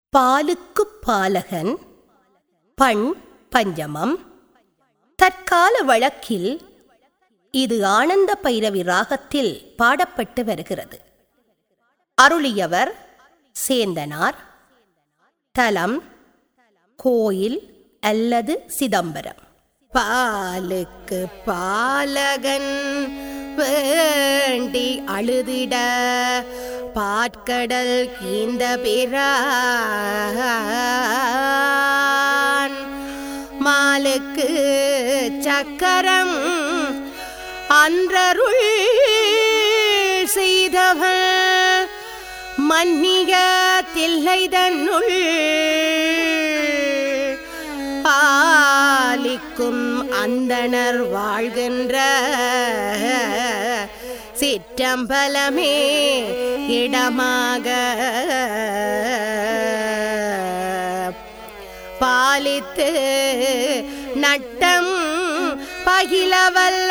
பாலுக்குப் பாலகன் பண் பஞ்சமம் தற்கால வழக்கில் இது ஆனந்த பைரவி ராகத்தில் பாடப்பட்டு வருகிறது அருளியவர் சேந்தனார் தலம் கோயில் அல்லது சிதம்பரம் பாலுக்கு பாலகன் வேண்டி அழுதிட பாட்கடல் கீந்த பிரான் மாலுக்கு சக்கரம் அன்றருள் செய்தவன் மன்னிய தில்லை தன்னுள் ஆலிக்கும் அந்தணர் வாழ்கின்ற சிற்றம்பலமே இடமாக பாலித்து நட்டம் பகிலவல்ல